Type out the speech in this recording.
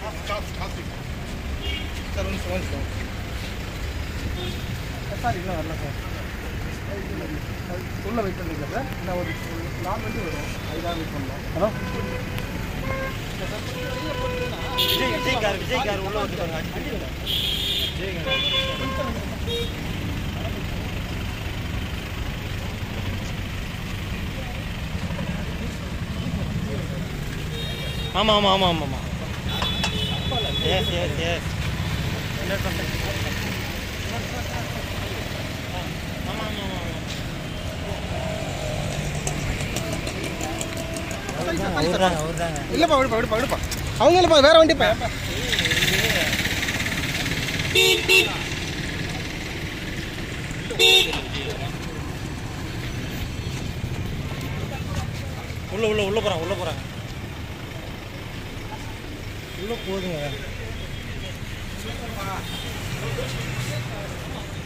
sir ஒன்று சொல்லுங்க sir sir இன்னும் வரல சார் உள்ள வெயிட் பண்ணுறீங்களா சார் நான் ஒரு நாலு வண்டி வரும் அதுக்காக வெயிட் பண்ணலாம் hello Vijay Vijay car Vijay car உள்ள வந்துட்டாங்க விஜய் கார் ஆமா ஆமா ஆமா ஆமா ஆமா எஸ் எஸ் எஸ் ஆமா ஆமா ஆமா அவர்தாங்க அவர்தாங்க இல்லைப்பா விடுப்பா விடுப்பா விடுப்பா அவங்க இல்லைப்பா வேற வண்டிப்பா உள்ள உள்ள உள்ள போறாங்க உள்ள போறாங்க உள்ள போதுங்க